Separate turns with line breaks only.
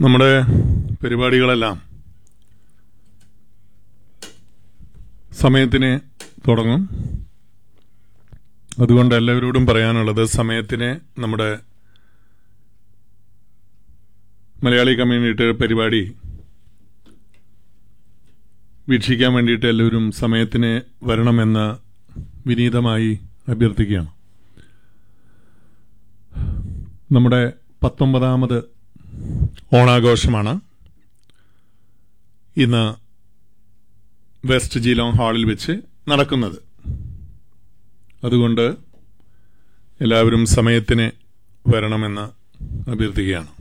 നമ്മുടെ പരിപാടികളെല്ലാം സമയത്തിന് തുടങ്ങും അതുകൊണ്ട് എല്ലാവരോടും പറയാനുള്ളത് സമയത്തിന് നമ്മുടെ മലയാളി കമ്മ്യൂണിറ്റി പരിപാടി വീക്ഷിക്കാൻ വേണ്ടിയിട്ട് എല്ലാവരും സമയത്തിന് വരണമെന്ന് വിനീതമായി അഭ്യർത്ഥിക്കുകയാണ് നമ്മുടെ പത്തൊമ്പതാമത് ഓണാഘോഷമാണ് ഇന്ന് വെസ്റ്റ് ജീലോങ് ഹാളിൽ വെച്ച് നടക്കുന്നത് അതുകൊണ്ട് എല്ലാവരും സമയത്തിന് വരണമെന്ന് അഭ്യർത്ഥിക്കുകയാണ്